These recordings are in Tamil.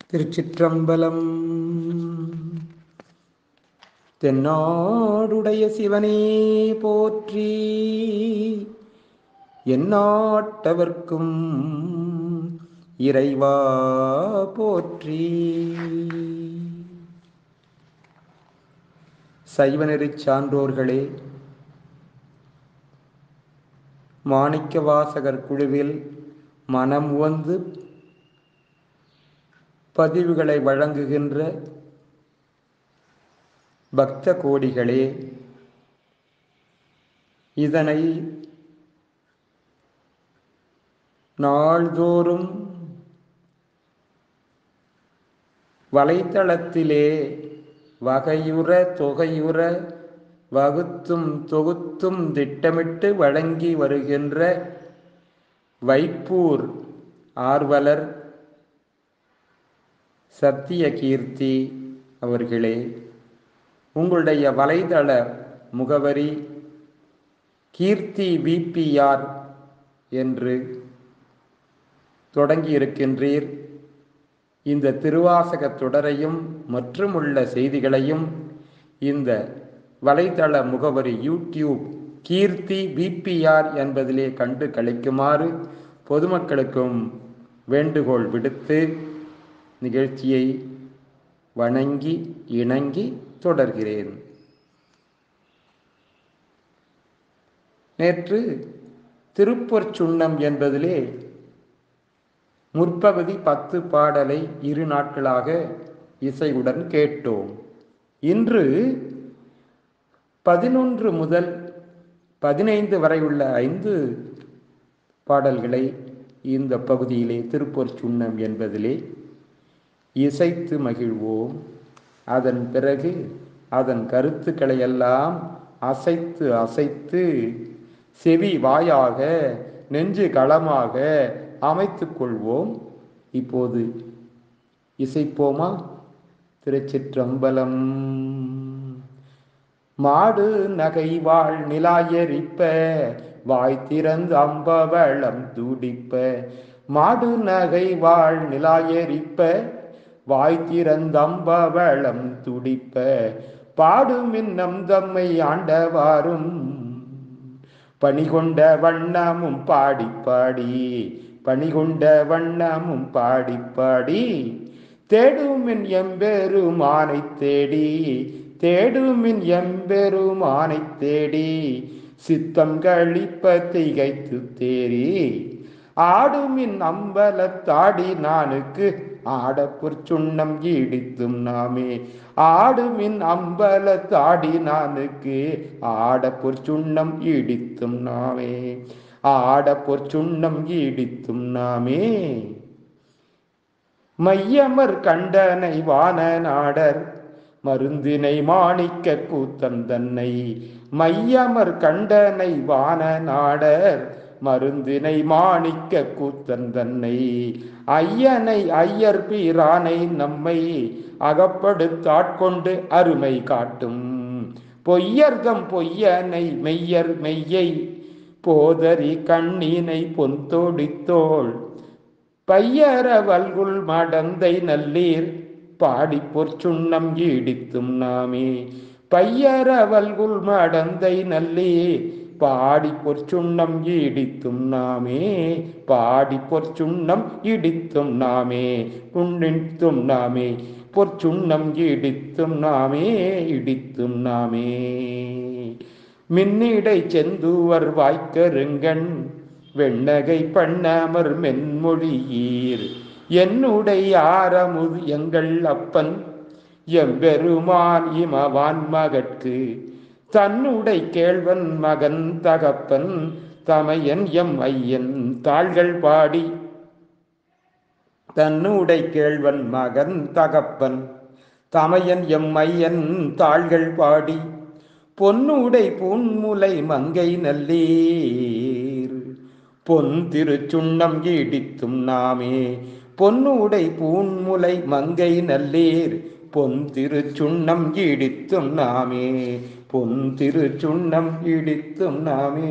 திருச்சிற்றம்பலம் தென்னாடுடைய சிவனே போற்றி எந்நாட்டவர்க்கும் இறைவா போற்றி சைவநெறிச் சான்றோர்களே மாணிக்க வாசகர் குழுவில் மனம் உவந்து பதிவுகளை வழங்குகின்ற பக்த கோடிகளே இதனை நாள்தோறும் வலைத்தளத்திலே வகையுற தொகையுற வகுத்தும் தொகுத்தும் திட்டமிட்டு வழங்கி வருகின்ற வைப்பூர் ஆர்வலர் சத்திய கீர்த்தி அவர்களே உங்களுடைய வலைதள முகவரி கீர்த்தி பிபிஆர் என்று தொடங்கி இருக்கின்றீர் இந்த திருவாசக தொடரையும் மற்றும் உள்ள செய்திகளையும் இந்த வலைதள முகவரி யூடியூப் கீர்த்தி பிபிஆர் என்பதிலே கண்டு கழிக்குமாறு பொதுமக்களுக்கும் வேண்டுகோள் விடுத்து நிகழ்ச்சியை வணங்கி இணங்கி தொடர்கிறேன் நேற்று திருப்பொற் சுண்ணம் என்பதிலே முற்பகுதி பத்து பாடலை இரு நாட்களாக இசையுடன் கேட்டோம் இன்று பதினொன்று முதல் பதினைந்து வரை உள்ள ஐந்து பாடல்களை இந்த பகுதியிலே திருப்பொற் சுண்ணம் என்பதிலே இசைத்து மகிழ்வோம் அதன் பிறகு அதன் கருத்துக்களை எல்லாம் அசைத்து அசைத்து செவி வாயாக நெஞ்சு களமாக அமைத்து கொள்வோம் இப்போது இசைப்போமா திருச்சிற்றம்பலம் மாடு நகை வாழ் நிலாயரிப்ப வாய் திறந்து அம்பவளம் துடிப்ப மாடு நகை வாழ் நிலாயரிப்ப வாய் திறந்தம்பவளம் துடிப்ப பாடுமின்னம் தம்மை ஆண்டவாரும் பணிகொண்ட வண்ணமும் பாடி பாடி பணிகொண்ட வண்ணமும் பாடி பாடி தேடுமின் எம்பெருமானை தேடி தேடுமின் எம்பெருமானை தேடி சித்தம் கழிப்ப திகைத்து தேரி ஆடுமின் அம்பலத்தாடி நானுக்கு ஆடப்புற் சுண்ணம் ஈடித்தும் நாமே ஆடுமின் அம்பலத்தாடி நானுக்கு ஆடப்புற் சுண்ணம் ஈடித்தும் நாமே ஆடப்பொற் சுண்ணம் ஈடித்தும் நாமே மையமர் கண்டனை வான நாடர் மருந்தினை மாணிக்க கூத்தன் தன்னை மையமர் கண்டனை வான நாடர் மருந்தினை மாணிக்க கூத்தன் தன்னை ஐயனை ஐயர் பீரானை நம்மை அகப்படுத்தாட்கொண்டு அருமை காட்டும் பொய்யர்தம் பொய்யனை மெய்யர் மெய்யை போதரி கண்ணினை பொந்தோடித்தோள் பையர வல்குள் மடந்தை நல்லீர் பாடி பொற்சுண்ணம் ஈடித்தும் நாமே பையர வல்குள் மடந்தை நல்லீர் பாடி பொற்சுண்ணம் ஈடித்தும் நாமே பாடி பொற்சுண்ணம் இடித்தும் நாமே புண்ணித்தும் நாமே பொற்சுண்ணம் இடித்தும் நாமே இடித்தும் நாமே மின்னிடை செந்துவர் வாய்க்கருங்கண் வெண்ணகை பண்ணமர் மென்மொழியீர் என்னுடைய ஆரமுது எங்கள் அப்பன் எம்பெருமான் இமவான் மகட்கு தன்னுடை கேழ்வன் மகன் தகப்பன் தமையன் எம் ஐயன் தாள்கள் பாடி தன்னுடை கேழ்வன் மகன் தகப்பன் தமையன் எம் ஐயன் தாள்கள் பாடி பொன்னுடை பூன்முலை மங்கை நல்லீர் பொன் திருச்சுண்ணம் ஈடித்தும் நாமே பொன்னுடை பூன்முலை மங்கை நல்லீர் பொன் திருச்சுண்ணம் ஈடித்தும் நாமே பொன் திருச்சுண்ணம் ஈடித்தும் நாமே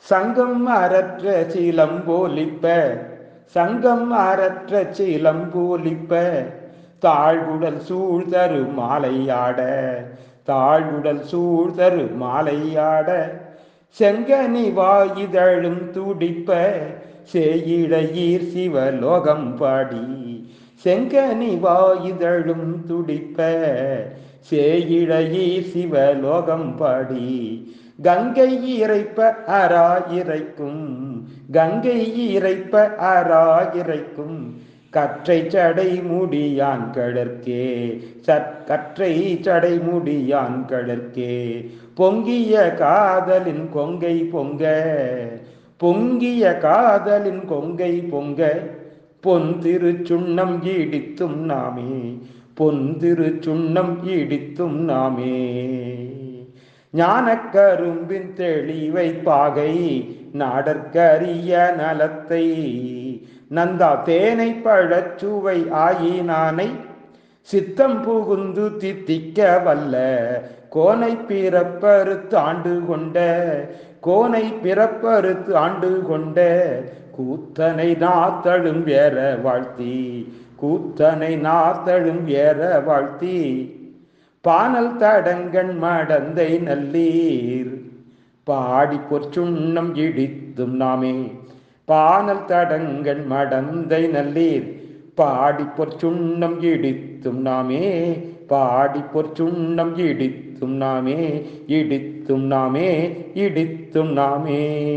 சங்கம் அறற்ற சீலம் போலிப்ப சங்கம் அறற்ற சீலம் போலிப்ப தாழ்குடல் சூழ்தரு மாலையாட தாழ்குடல் சூழ்தரு மாலையாட செங்கனி வாயுதழும் துடிப்ப சேயிழையீர் சிவலோகம் பாடி செங்கனி வாயுதழும் துடிப்ப சேயிழையீர் சிவலோகம் பாடி கங்கை இறைப்ப அரா இறைக்கும் கங்கை இறைப்ப அரா இறைக்கும் கற்றை சடை முடியான் கழற்கே கற்றை சடை முடியான் கழற்கே பொங்கிய காதலின் கொங்கை பொங்க பொங்கிய காதலின் கொங்கை பொங்க பொன் திரு சுண்ணம் ஈடித்தும் நாமே பொன் திரு சுண்ணம் ஈடித்தும் நாமே ஞானக்கரும்பின் தெளிவை பாகை நாடற்கரிய நலத்தை நந்தா தேனை பழச்சுவை ஆயினானை சித்தம் புகுந்து தித்திக்க வல்ல கோனை பிறப்பறுத்து ஆண்டு கொண்ட கோனை பிறப்பறுத்து ஆண்டு கொண்ட கூத்தனை நாத்தழும் ஏற வாழ்த்தி கூத்தனை நாத்தழும் ஏற வாழ்த்தி பானல் தடங்கண் மடந்தை நல்லீர் பாடி பொற்சுண்ணம் இடித்தும் நாமே பானல் தடங்கண் மடந்தை நல்லீர் பாடி பொற்சுண்ணம் இடித்தும் நாமே பாடி பொற்சுண்ணம் இடித்தும் நாமே இடித்தும் நாமே இடித்தும் நாமே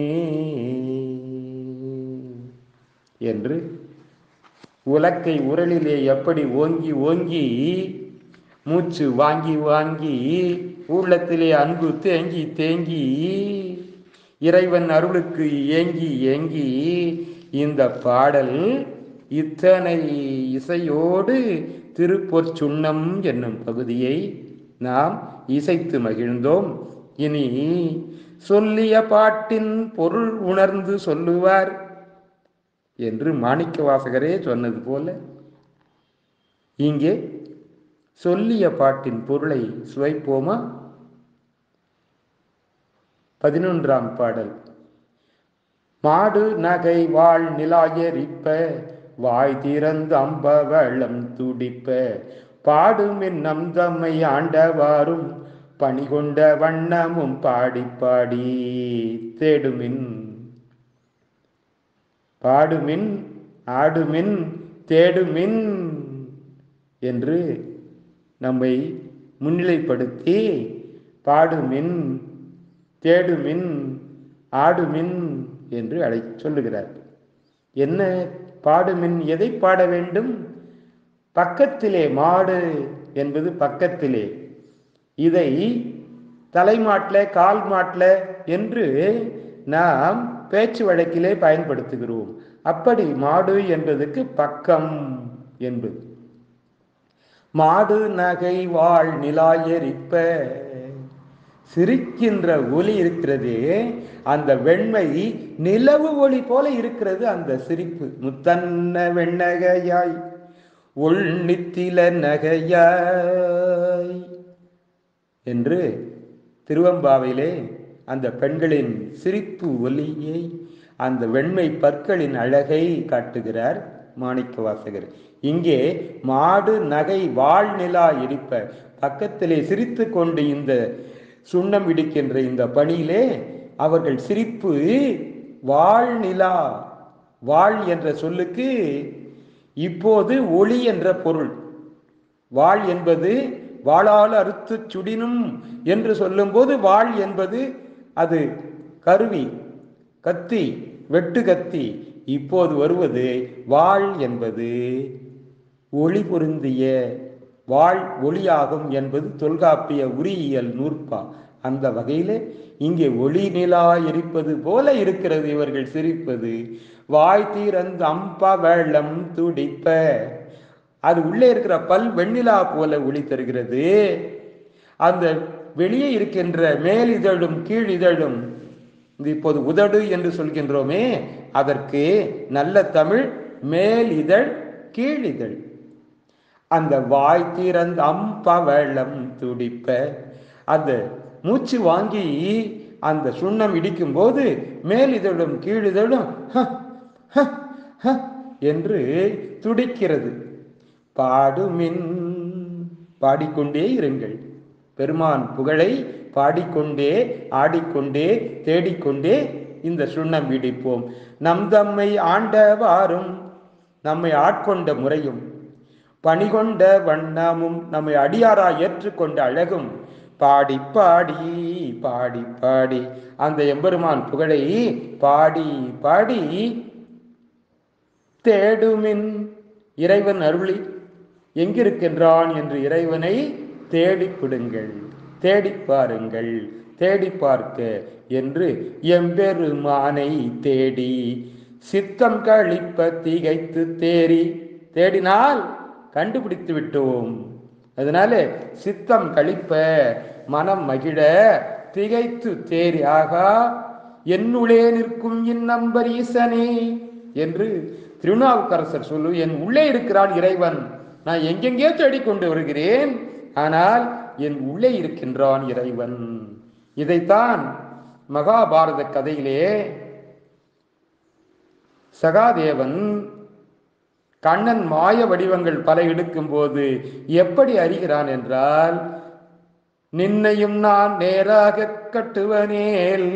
என்று உலக்கை உரலிலே எப்படி ஓங்கி ஓங்கி மூச்சு வாங்கி வாங்கி உள்ளத்திலே அன்பு தேங்கி தேங்கி இறைவன் அருளுக்கு ஏங்கி ஏங்கி இந்த பாடல் இத்தனை இசையோடு திருப்பொற் சுண்ணம் என்னும் பகுதியை நாம் இசைத்து மகிழ்ந்தோம் இனி சொல்லிய பாட்டின் பொருள் உணர்ந்து சொல்லுவார் என்று மாணிக்க வாசகரே சொன்னது போல இங்கே சொல்லிய பாட்டின் பொருளை சுவைப்போமா பதினொன்றாம் பாடல் மாடு நகை வாழ் நிலாயரிப்ப வாய் திறந்து அம்ப வளம் துடிப்ப பாடுமின் நம் தம்மை ஆண்டவாறும் பணிகொண்ட வண்ணமும் பாடி பாடி தேடுமின் பாடுமின் ஆடுமின் தேடுமின் என்று நம்மை முன்னிலைப்படுத்தி பாடுமின் தேடுமின் ஆடுமின் என்று அழை சொல்லுகிறார் என்ன பாடுமின் எதை பாட வேண்டும் பக்கத்திலே மாடு என்பது பக்கத்திலே இதை தலைமாட்டில் கால் மாட்டில் என்று நாம் பேச்சு வழக்கிலே பயன்படுத்துகிறோம் அப்படி மாடு என்பதற்கு பக்கம் என்பது மாடு நகை வாழ் நிலாயரிப்ப சிரிக்கின்ற ஒளி இருக்கிறதே அந்த வெண்மை நிலவு ஒளி போல இருக்கிறது அந்த சிரிப்பு முத்தன்ன வெண்ணகையாய் உள்நித்தில நகையாய் என்று திருவம்பாவிலே அந்த பெண்களின் சிரிப்பு ஒலியை அந்த வெண்மை பற்களின் அழகை காட்டுகிறார் மாணிக்க வாசகர் இங்கே மாடு நகை வாழ் நிலா இடிப்ப பக்கத்திலே சிரித்து கொண்டு இந்த சுண்ணம் இடிக்கின்ற இந்த பணியிலே அவர்கள் சிரிப்பு வாழ் நிலா வாழ் என்ற சொல்லுக்கு இப்போது ஒளி என்ற பொருள் வாழ் என்பது வாளால் அறுத்து சுடினும் என்று சொல்லும்போது வாழ் என்பது அது கருவி கத்தி வெட்டு கத்தி இப்போது வருவது வாழ் என்பது ஒளி பொருந்திய வாழ் ஒளியாகும் என்பது தொல்காப்பிய உரியியல் நூற்பா அந்த வகையிலே இங்கே ஒளி நிலா எரிப்பது போல இருக்கிறது இவர்கள் சிரிப்பது வாய் தீரந்து அம்பா வெள்ளம் துடிப்ப அது உள்ளே இருக்கிற பல் வெண்ணிலா போல ஒளி தருகிறது அந்த வெளியே இருக்கின்ற மேல் இதழும் கீழ் இதழும் இது இப்போது உதடு என்று சொல்கின்றோமே அதற்கு நல்ல தமிழ் மேல் இதழ் கீழ் இதழ் அந்த வாய் திறந்த அம்பவளம் துடிப்ப அந்த மூச்சு வாங்கி அந்த சுண்ணம் இடிக்கும் போது மேல் இதழும் கீழ் இதழும் "ஹ, ஹ, ஹ" என்று துடிக்கிறது பாடுமின் பாடிக்கொண்டே இருங்கள் பெருமான் புகழை பாடிக்கொண்டே ஆடிக்கொண்டே தேடிக்கொண்டே இந்த சுண்ணம் இடிப்போம் நம் தம்மை ஆண்டவாறும் நம்மை ஆட்கொண்ட முறையும் பணிகொண்ட வண்ணமும் நம்மை அடியாரா ஏற்றுக்கொண்ட அழகும் பாடி பாடி பாடி பாடி அந்த எம்பெருமான் புகழை பாடி பாடி தேடுமின் இறைவன் அருளி எங்கிருக்கின்றான் என்று இறைவனை தேடி பிடுங்கள் தேடி பாருங்கள் தேடி பார்க்க என்று எம்பெருமானை தேடி சித்தம் கழிப்ப திகைத்து தேறி தேடினால் கண்டுபிடித்து விட்டோம் அதனால சித்தம் கழிப்ப மனம் மகிழ திகைத்து தேறி ஆகா என்னுளே நிற்கும் இந்நம்பர் ஈசனே என்று திருநாவுக்கரசர் சொல்லு என் உள்ளே இருக்கிறான் இறைவன் நான் எங்கெங்கே தேடிக்கொண்டு வருகிறேன் ஆனால் என் உள்ளே இருக்கின்றான் இறைவன் இதைத்தான் மகாபாரத கதையிலே சகாதேவன் கண்ணன் மாய வடிவங்கள் பல எடுக்கும் போது எப்படி அறிகிறான் என்றால் நின்னையும் நான் நேராக கட்டுவனேல்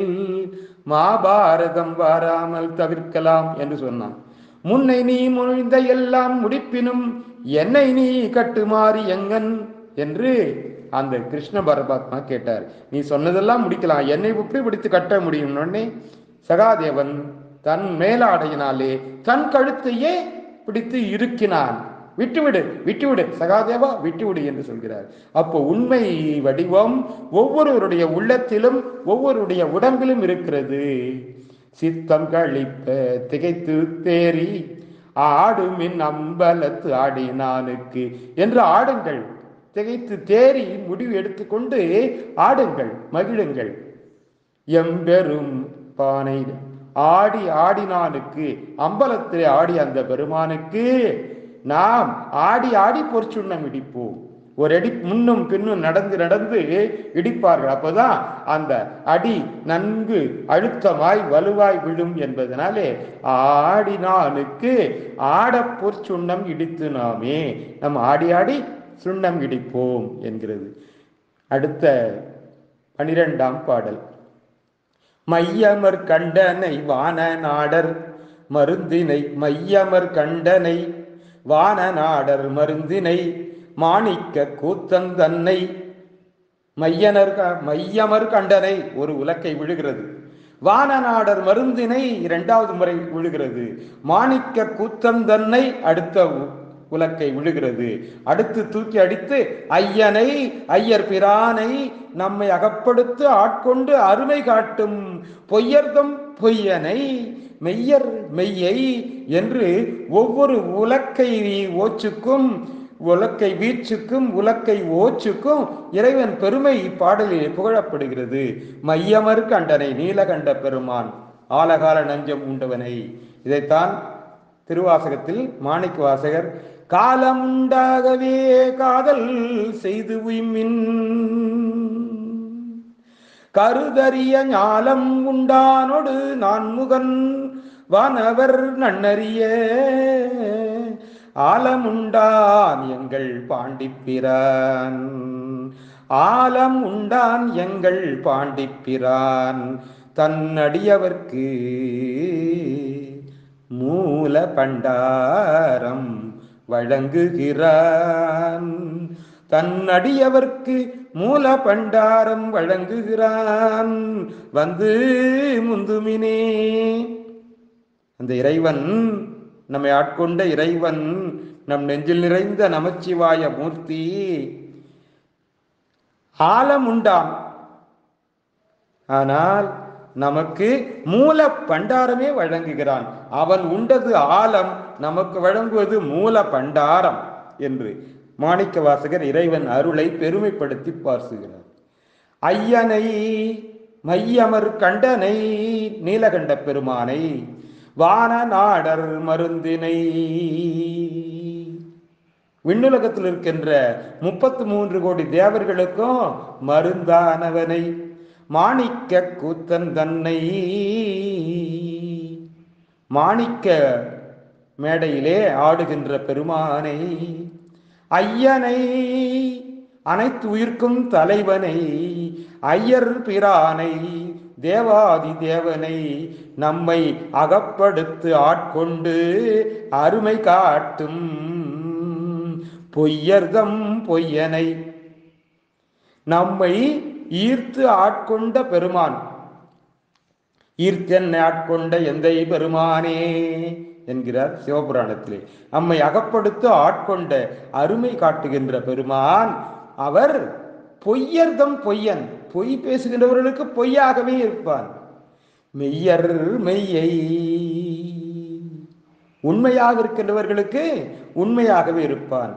மாபாரதம் வாராமல் தவிர்க்கலாம் என்று சொன்னான் முன்னை நீ முழிந்த எல்லாம் முடிப்பினும் என்னை நீ கட்டுமாறி எங்கன் என்று அந்த கிருஷ்ண பரமாத்மா கேட்டார் நீ சொன்னதெல்லாம் முடிக்கலாம் என்னை எப்படி பிடித்து கட்ட முடியும் உடனே சகாதேவன் தன் மேலாடையினாலே தன் கழுத்தையே பிடித்து இருக்கினான் விட்டுவிடு விட்டுவிடு சகாதேவா விட்டுவிடு என்று சொல்கிறார் அப்போ உண்மை வடிவம் ஒவ்வொருவருடைய உள்ளத்திலும் ஒவ்வொருடைய உடம்பிலும் இருக்கிறது சித்தம் கழிப்ப திகைத்து தேறி ஆடுமின் அம்பலத்து ஆடினானுக்கு என்று ஆடுங்கள் திகைத்து தேறி முடிவு எடுத்துக்கொண்டு ஆடுங்கள் மகிழுங்கள் எம்பெரும் பானை ஆடி ஆடினானுக்கு அம்பலத்திலே ஆடி அந்த பெருமானுக்கு நாம் ஆடி ஆடி பொற்சுண்ணம் இடிப்போம் ஒரு அடி முன்னும் பின்னும் நடந்து நடந்து இடிப்பார்கள் அப்போதான் அந்த அடி நன்கு அழுத்தமாய் வலுவாய் விழும் என்பதனாலே ஆடினானுக்கு ஆட பொற்சுண்ணம் இடித்து நாமே நம் ஆடி ஆடி சுண்ணம் இடிப்போம் என்கிறது அடுத்த பனிரெண்டாம் பாடல் மையமர் கண்டனை வான நாடர் மருந்தினை மையமர் கண்டனை வான நாடர் மருந்தினை மாணிக்க கூத்தந்தன்னை மையனர் க- மையமர் கண்டனை ஒரு உலக்கை விழுகிறது வானநாடர் மருந்தினை இரண்டாவது முறை விழுகிறது மாணிக்க கூத்தந்தன்னை அடுத்த உ- உலக்கை விழுகிறது அடுத்து தூக்கி அடித்து ஐயனை ஐயர் பிரானை நம்மை அகப்படுத்து ஆட்கொண்டு அருமை காட்டும் பொய்யர்தம் பொய்யனை மெய்யர் மெய்யை என்று ஒவ்வொரு உலக்கை ஓச்சுக்கும் உலக்கை வீச்சுக்கும் உலக்கை ஓச்சுக்கும் இறைவன் பெருமை இப்பாடலில் புகழப்படுகிறது மையமர் கண்டனை நீலகண்ட பெருமான் ஆலகால நஞ்சம் உண்டவனை இதைத்தான் திருவாசகத்தில் மாணிக்க வாசகர் காலம் உண்டாகவே காதல் செய்து உய்மின் கருதறிய ஞாலம் உண்டானொடு நான்முகன் வானவர் நன்னறிய ஆலமுண்டான் எங்கள் பாண்டிப்பிரான் ஆலம் உண்டான் எங்கள் பாண்டிப்பிரான் தன்னடியவர்க்கு மூல பண்டாரம் வழங்குகிறான் தன்னடியவர்க்கு மூல பண்டாரம் வழங்குகிறான் வந்து முந்துமினே அந்த இறைவன் நம்மை ஆட்கொண்ட இறைவன் நம் நெஞ்சில் நிறைந்த நமச்சிவாய மூர்த்தி ஆலம் உண்டான் ஆனால் நமக்கு மூல பண்டாரமே வழங்குகிறான் அவன் உண்டது ஆலம் நமக்கு வழங்குவது மூல பண்டாரம் என்று மாணிக்க வாசகர் இறைவன் அருளை பெருமைப்படுத்தி பார்சுகிறார் ஐயனை மையமர் கண்டனை நீலகண்ட பெருமானை வான நாடர் மருந்தினை விண்ணுலகத்தில் இருக்கின்ற முப்பத்து மூன்று கோடி தேவர்களுக்கும் மருந்தானவனை மாணிக்க கூத்தன் தன்னை மாணிக்க மேடையிலே ஆடுகின்ற பெருமானை ஐயனை அனைத்து உயிர்க்கும் தலைவனை ஐயர் பிரானை தேவாதி தேவனை நம்மை அகப்படுத்து ஆட்கொண்டு அருமை காட்டும் பொய்யர்தம் பொய்யனை நம்மை ஈர்த்து ஆட்கொண்ட பெருமான் ஈர்த்தன் ஆட்கொண்ட எந்தை பெருமானே என்கிறார் சிவபுராணத்திலே நம்மை அகப்படுத்து ஆட்கொண்ட அருமை காட்டுகின்ற பெருமான் அவர் பொய்யர்தம் பொய்யன் பொய் பேசுகின்றவர்களுக்கு பொய்யாகவே இருப்பான் மெய்யர் மெய்யை உண்மையாக இருக்கின்றவர்களுக்கு உண்மையாகவே இருப்பான்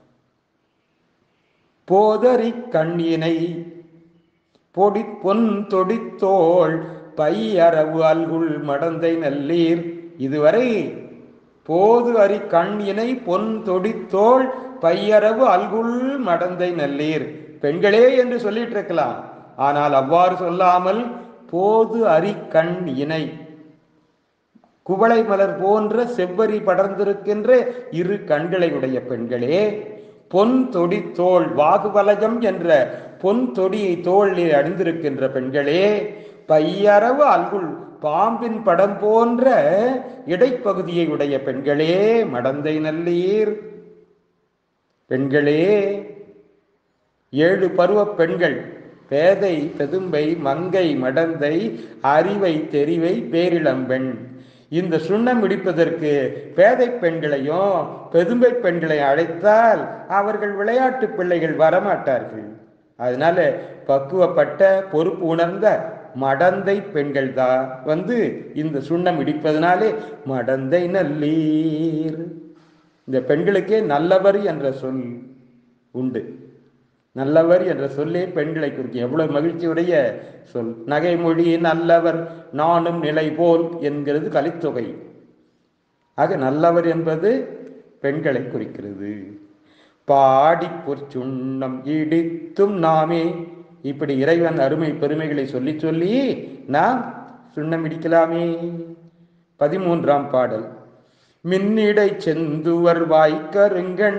போதறி கண்ணினை பொடி பொன் தொடித்தோள் பையரவு அல்குள் மடந்தை நல்லீர் இதுவரை போது அறி கண் இணை பொன் தொடித்தோள் பையரவு அல்குள் மடந்தை நல்லீர் பெண்களே என்று சொல்லிட்டு இருக்கலாம் ஆனால் அவ்வாறு சொல்லாமல் போது அறி கண் இணை குவளை மலர் போன்ற செவ்வரி படர்ந்திருக்கின்ற இரு கண்களை உடைய பெண்களே பொன் தொடி தோல் வாகுவலயம் என்ற பொன் தொடியை தோளில் அணிந்திருக்கின்ற பெண்களே பையரவு அல்குள் பாம்பின் படம் போன்ற இடைப்பகுதியை உடைய பெண்களே மடந்தை நல்லீர் பெண்களே ஏழு பருவ பெண்கள் பேதை பெதும்பை மங்கை மடந்தை அறிவை தெரிவை பேரிளம்பெண் இந்த சுண்ணம் இடிப்பதற்கு பேதை பெண்களையும் பெதும்பை பெண்களை அழைத்தால் அவர்கள் விளையாட்டு பிள்ளைகள் வரமாட்டார்கள் அதனால பக்குவப்பட்ட பொறுப்பு உணர்ந்த மடந்தை பெண்கள் தான் வந்து இந்த சுண்ணம் இடிப்பதனாலே மடந்தை நல்லீர் இந்த பெண்களுக்கே நல்லவர் என்ற சொல் உண்டு நல்லவர் என்ற சொல்லே பெண்களை குறிக்கும் எவ்வளவு மகிழ்ச்சியுடைய சொல் நகைமொழி நல்லவர் நானும் நிலை போல் என்கிறது கலித்தொகை ஆக நல்லவர் என்பது பெண்களை குறிக்கிறது பாடி பொற்சுண்ணம் இடித்தும் நாமே இப்படி இறைவன் அருமை பெருமைகளை சொல்லி சொல்லி நாம் சுண்ணம் இடிக்கலாமே பதிமூன்றாம் பாடல் மின்னிடை செந்துவர் வாய்க்கருங்கண்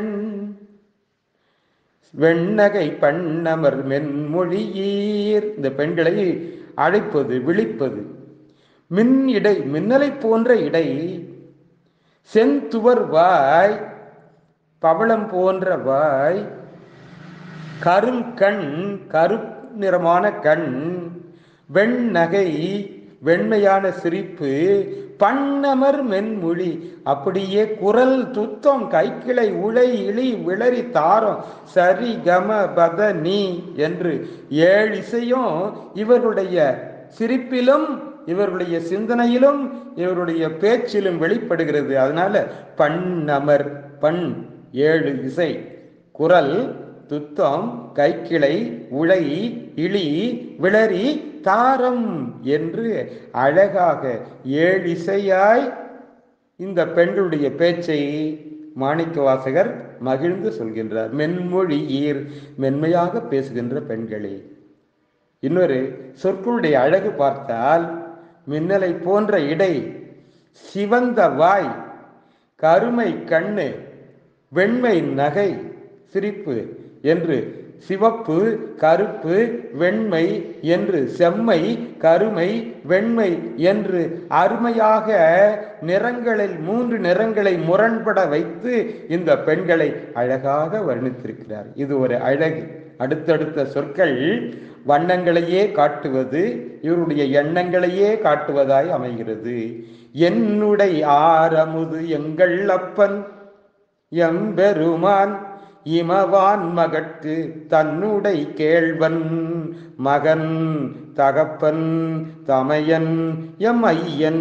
வெண்ணகை பண்ணமர் மென்மொழியீர் இந்த பெண்களை அழைப்பது விழிப்பது மின் இடை மின்னலை போன்ற இடை செந்துவர் வாய் பவளம் போன்ற வாய் கருள் கண் கரு நிறமான கண் வெண்ணகை வெண்மையான சிரிப்பு பண்ணமர் மென்மொழி அப்படியே குரல் துத்தம் கைக்கிளை உளை இழி விளரி தாரம் சரி கம பத நீ என்று ஏழு இசையும் இவருடைய சிரிப்பிலும் இவருடைய சிந்தனையிலும் இவருடைய பேச்சிலும் வெளிப்படுகிறது அதனால பண்ணமர் பண் ஏழு இசை குரல் துத்தம் கைக்கிளை உளை இழி விளரி தாரம் என்று அழகாக ஏழிசையாய் இந்த பெண்களுடைய பேச்சை மாணிக்க வாசகர் மகிழ்ந்து சொல்கின்றார் மென்மொழி ஈர் மென்மையாக பேசுகின்ற பெண்களே இன்னொரு சொற்களுடைய அழகு பார்த்தால் மின்னலை போன்ற இடை சிவந்த வாய் கருமை கண்ணு வெண்மை நகை சிரிப்பு என்று சிவப்பு கருப்பு வெண்மை என்று செம்மை கருமை வெண்மை என்று அருமையாக நிறங்களில் மூன்று நிறங்களை முரண்பட வைத்து இந்த பெண்களை அழகாக வர்ணித்திருக்கிறார் இது ஒரு அழகு அடுத்தடுத்த சொற்கள் வண்ணங்களையே காட்டுவது இவருடைய எண்ணங்களையே காட்டுவதாய் அமைகிறது என்னுடைய ஆரமுது எங்கள் அப்பன் எம்பெருமான் இமவான் மகட்கு தன்னுடை கேள்வன் மகன் தகப்பன் தமையன் எம் ஐயன்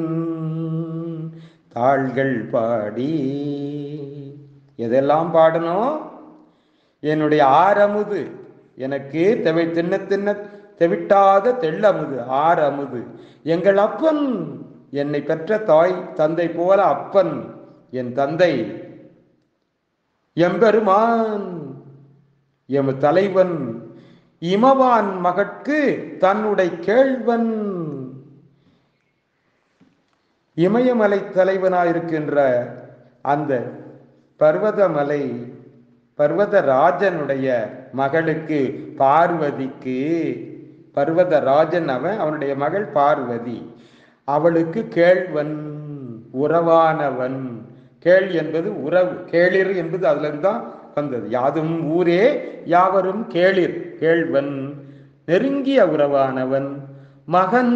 தாள்கள் பாடி எதெல்லாம் பாடணும் என்னுடைய ஆரமுது எனக்கு தெவை தின்ன தின்ன தெவிட்டாத தெள்ளமுது ஆரமுது எங்கள் அப்பன் என்னை பெற்ற தாய் தந்தை போல அப்பன் என் தந்தை எம்பெருமான் எம் தலைவன் இமவான் மகட்கு தன்னுடைய கேழ்வன் இமயமலை தலைவனாயிருக்கின்ற அந்த பர்வதமலை பர்வதராஜனுடைய மகளுக்கு பார்வதிக்கு பர்வதராஜன் அவன் அவனுடைய மகள் பார்வதி அவளுக்கு கேழ்வன் உறவானவன் கேள் என்பது உறவு கேளிர் என்பது அதுல இருந்து தான் வந்தது யாதும் ஊரே யாவரும் கேளிர் கேழ்வன் நெருங்கிய உறவானவன் மகன்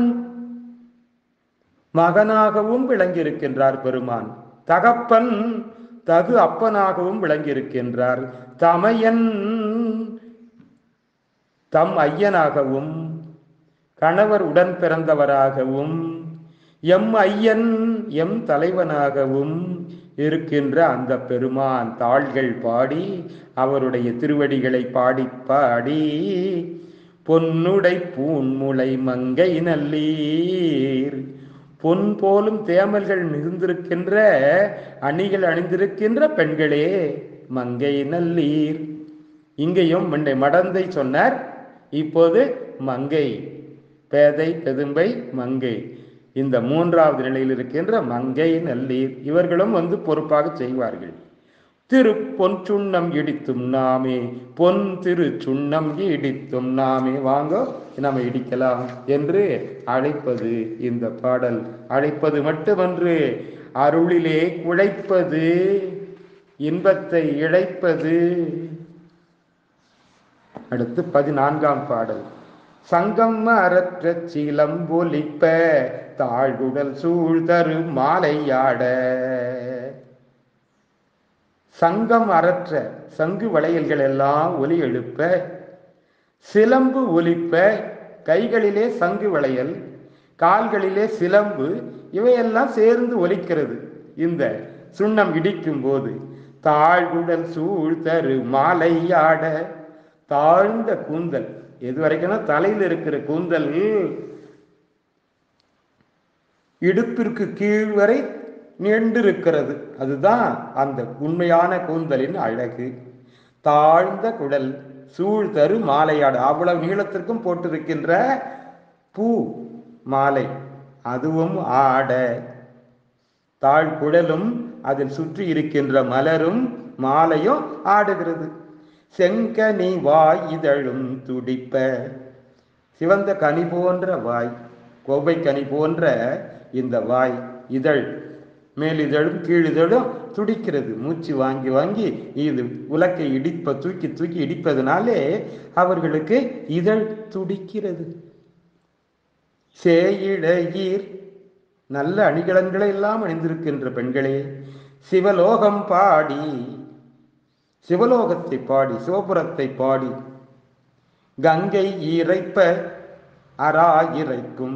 மகனாகவும் விளங்கியிருக்கின்றார் பெருமான் தகப்பன் தகு அப்பனாகவும் விளங்கியிருக்கின்றார் தமையன் தம் ஐயனாகவும் கணவர் உடன் பிறந்தவராகவும் எம் ஐயன் எம் தலைவனாகவும் இருக்கின்ற அந்த பெருமான் தாள்கள் பாடி அவருடைய திருவடிகளை பாடி பாடி பொன்னுடை பூன்முளை மங்கை நல்லீர் பொன் போலும் தேமல்கள் மிகுந்திருக்கின்ற அணிகள் அணிந்திருக்கின்ற பெண்களே மங்கை நல்லீர் இங்கேயும் முன்னை மடந்தை சொன்னார் இப்போது மங்கை பேதை பெதும்பை மங்கை இந்த மூன்றாவது நிலையில் இருக்கின்ற மங்கை நல்லீர் இவர்களும் வந்து பொறுப்பாக செய்வார்கள் திரு பொன் சுண்ணம் இடித்தும் நாமே பொன் திரு சுண்ணம் இடித்தும் நாமே வாங்க நம்ம இடிக்கலாம் என்று அழைப்பது இந்த பாடல் அழைப்பது மட்டுமன்று அருளிலே குழைப்பது இன்பத்தை இழைப்பது அடுத்து பதினான்காம் பாடல் சங்கம் அறற்ற சிலம்பொலிப்ப தாழ்குடல் சூழ்தரு மாலையாட சங்கம் அறற்ற சங்கு வளையல்கள் எல்லாம் ஒலி எழுப்ப சிலம்பு ஒலிப்ப கைகளிலே சங்கு வளையல் கால்களிலே சிலம்பு இவையெல்லாம் சேர்ந்து ஒலிக்கிறது இந்த சுண்ணம் இடிக்கும் போது தாழ்குடல் சூழ்தரு மாலையாட தாழ்ந்த கூந்தல் எது வரைக்கும்னா தலையில் இருக்கிற கூந்தல் இடுப்பிற்கு கீழ் வரை நீண்டிருக்கிறது அதுதான் அந்த உண்மையான கூந்தலின் அழகு தாழ்ந்த குடல் சூழ்தரு மாலையாடு அவ்வளவு நீளத்திற்கும் போட்டிருக்கின்ற பூ மாலை அதுவும் ஆட தாழ்குழலும் அதில் சுற்றி இருக்கின்ற மலரும் மாலையும் ஆடுகிறது செங்கனி வாய் இதழும் துடிப்ப சிவந்த கனி போன்ற வாய் கோவை கனி போன்ற இந்த வாய் இதழ் மேலிதழும் கீழிதழும் துடிக்கிறது மூச்சு வாங்கி வாங்கி இது உலக்கை இடிப்ப தூக்கி தூக்கி இடிப்பதனாலே அவர்களுக்கு இதழ் துடிக்கிறது சேயிழையீர் நல்ல அணிகலன்களை எல்லாம் அணிந்திருக்கின்ற பெண்களே சிவலோகம் பாடி சிவலோகத்தை பாடி சிவபுரத்தை பாடி கங்கை இறைப்ப அரா இறைக்கும்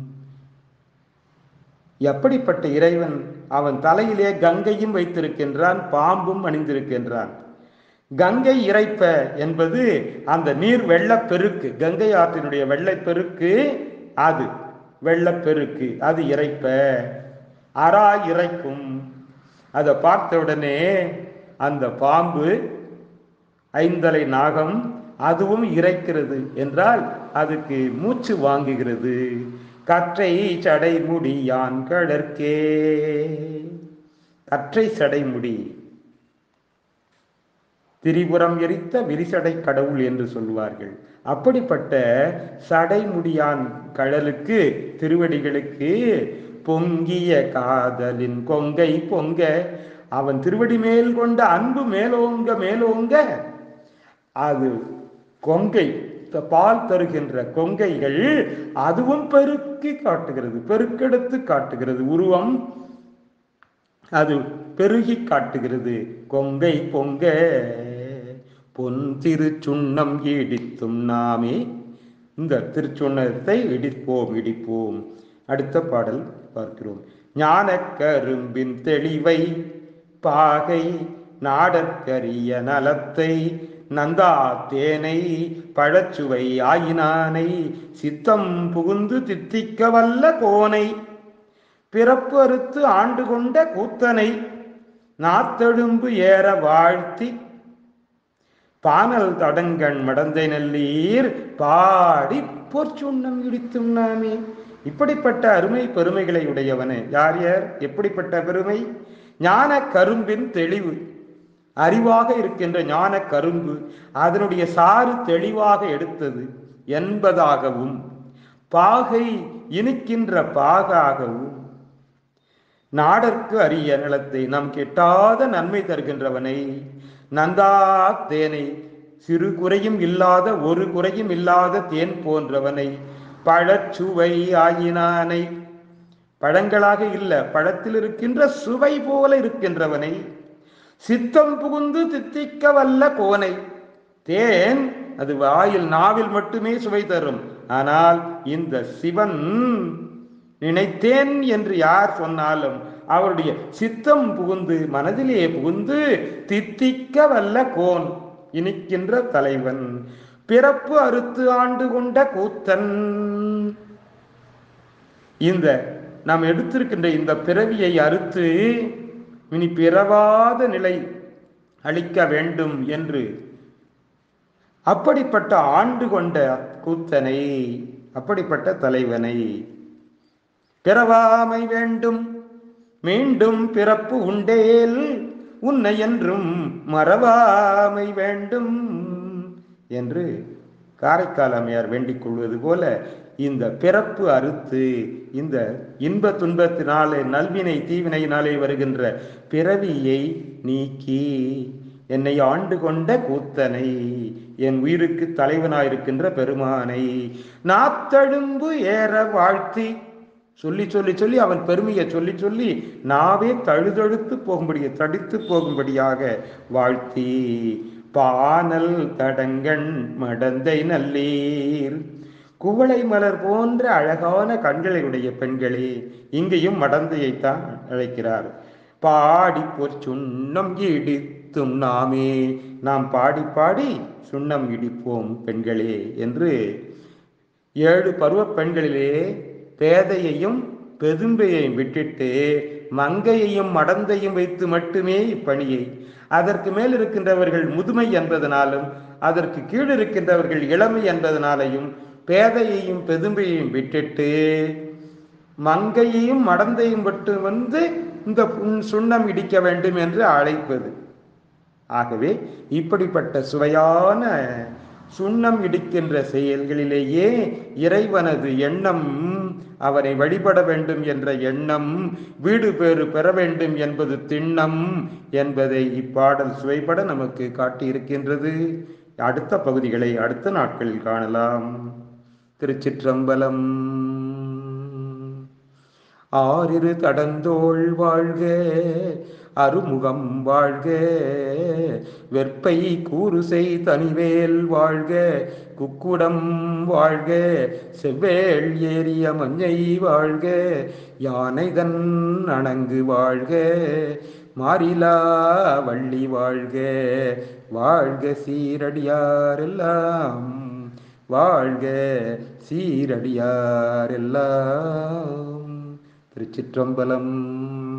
எப்படிப்பட்ட இறைவன் அவன் தலையிலே கங்கையும் வைத்திருக்கின்றான் பாம்பும் அணிந்திருக்கின்றான் கங்கை இறைப்ப என்பது அந்த நீர் வெள்ளப்பெருக்கு கங்கை ஆற்றினுடைய வெள்ளைப்பெருக்கு அது வெள்ளப்பெருக்கு அது இறைப்ப அரா இறைக்கும் அதை பார்த்த உடனே அந்த பாம்பு ஐந்தலை நாகம் அதுவும் இறைக்கிறது என்றால் அதுக்கு மூச்சு வாங்குகிறது கற்றை சடைமுடி யான் கடற்கே கற்றை சடைமுடி திரிபுரம் எரித்த விரிசடை கடவுள் என்று சொல்வார்கள் அப்படிப்பட்ட சடைமுடியான் கடலுக்கு திருவடிகளுக்கு பொங்கிய காதலின் கொங்கை பொங்க அவன் திருவடி மேல் கொண்ட அன்பு மேலோங்க மேலோங்க அது கொங்கை த- பால் தருகின்ற கொங்கைகள் அதுவும் பெருக்கி காட்டுகிறது பெருக்கெடுத்து காட்டுகிறது உருவம் அது பெருகி காட்டுகிறது கொங்கை பொங்க பொன் திருச்சுண்ணம் இடித்தும் நாமே இந்த திருச்சுண்ணத்தை இடிப்போம் இடிப்போம் அடுத்த பாடல் பார்க்கிறோம் ஞானக் கரும்பின் தெளிவை பாகை நாடற்கரிய நலத்தை நந்தா தேனை பழச்சுவை ஆயினானை சித்தம் புகுந்து தித்திக்க வல்ல கோனை பிறப்பு அறுத்து ஆண்டு கொண்ட கூத்தனை நாத்தெழும்பு ஏற வாழ்த்தி பானல் தடங்கண் மடந்தை நல்லீர் பாடி போர்ச்சுண்ணம் இடித்தும் நாமே இப்படிப்பட்ட அருமை பெருமைகளை உடையவனே யார் யார் எப்படிப்பட்ட பெருமை ஞான கரும்பின் தெளிவு அறிவாக இருக்கின்ற ஞான கரும்பு அதனுடைய சாறு தெளிவாக எடுத்தது என்பதாகவும் பாகை இனிக்கின்ற பாகாகவும் நாடற்கு அரிய நிலத்தை நாம் கெட்டாத நன்மை தருகின்றவனை நந்தா தேனை சிறு குறையும் இல்லாத ஒரு குறையும் இல்லாத தேன் போன்றவனை பழச்சுவை ஆயினானை பழங்களாக இல்ல பழத்தில் இருக்கின்ற சுவை போல இருக்கின்றவனை சித்தம் புகுந்து தித்திக்க வல்ல கோனை தேன் அது வாயில் நாவில் மட்டுமே சுவை தரும் ஆனால் இந்த சிவன் நினைத்தேன் என்று யார் சொன்னாலும் அவருடைய சித்தம் புகுந்து மனதிலே புகுந்து தித்திக்க வல்ல கோன் இனிக்கின்ற தலைவன் பிறப்பு அறுத்து ஆண்டு கொண்ட கூத்தன் இந்த நாம் எடுத்திருக்கின்ற இந்த பிறவியை அறுத்து இனி பிறவாத நிலை அளிக்க வேண்டும் என்று அப்படிப்பட்ட ஆண்டு கொண்ட கூத்தனை அப்படிப்பட்ட தலைவனை பிறவாமை வேண்டும் மீண்டும் பிறப்பு உண்டேல் உன்னை என்றும் மறவாமை வேண்டும் என்று காரைக்கால் அம்மையார் வேண்டிக் கொள்வது போல இந்த பிறப்பு அறுத்து இந்த இன்ப துன்பத்தினாலே நல்வினை தீவினையினாலே வருகின்ற பிறவியை நீக்கி என்னை ஆண்டு கொண்ட கூத்தனை என் உயிருக்கு தலைவனாயிருக்கின்ற பெருமானை நாத்தழும்பு ஏற வாழ்த்தி சொல்லி சொல்லி சொல்லி அவன் பெருமையை சொல்லி சொல்லி நாவே தழுதழுத்து போகும்படி தடித்து போகும்படியாக வாழ்த்தி பானல் தடங்கண் மடந்தை நல்லீர் குவளை மலர் போன்ற அழகான கண்களை உடைய பெண்களே இங்கேயும் மடந்தையைத்தான் அழைக்கிறார் பாடி போர் சுண்ணம் இடித்தும் நாமே நாம் பாடி பாடி சுண்ணம் இடிப்போம் பெண்களே என்று ஏழு பருவ பெண்களிலே பேதையையும் பெதும்பையையும் விட்டுட்டு மங்கையையும் மடந்தையும் வைத்து மட்டுமே இப்பணியை அதற்கு மேல் இருக்கின்றவர்கள் முதுமை என்பதனாலும் அதற்கு கீழ் இருக்கின்றவர்கள் இளமை என்பதனாலையும் பேதையையும் பெதும்பையையும் விட்டுட்டு மங்கையையும் மடந்தையும் விட்டு வந்து இந்த புன்- சுண்ணம் இடிக்க வேண்டும் என்று அழைப்பது ஆகவே இப்படிப்பட்ட சுவையான சுண்ணம் இடிக்கின்ற செயல்களிலேயே இறைவனது எண்ணம் அவனை வழிபட வேண்டும் என்ற எண்ணம் வீடு பேறு பெற வேண்டும் என்பது திண்ணம் என்பதை இப்பாடல் சுவைபட நமக்கு காட்டியிருக்கின்றது அடுத்த பகுதிகளை அடுத்த நாட்களில் காணலாம் திருச்சிற்றம்பலம் ஆறிரு தடந்தோள் வாழ்க அருமுகம் வாழ்க வெற்பை கூறுசை தனிவேல் வாழ்க குக்குடம் வாழ்க செவ்வேள் ஏறிய மஞ்சை வாழ்க யானைதன் அணங்கு வாழ்க மாறிலா வள்ளி வாழ்க வாழ்க சீரடியாரெல்லாம் வாழ்க சீரடியாரெல்லாம் திருச்சிற்றம்பலம்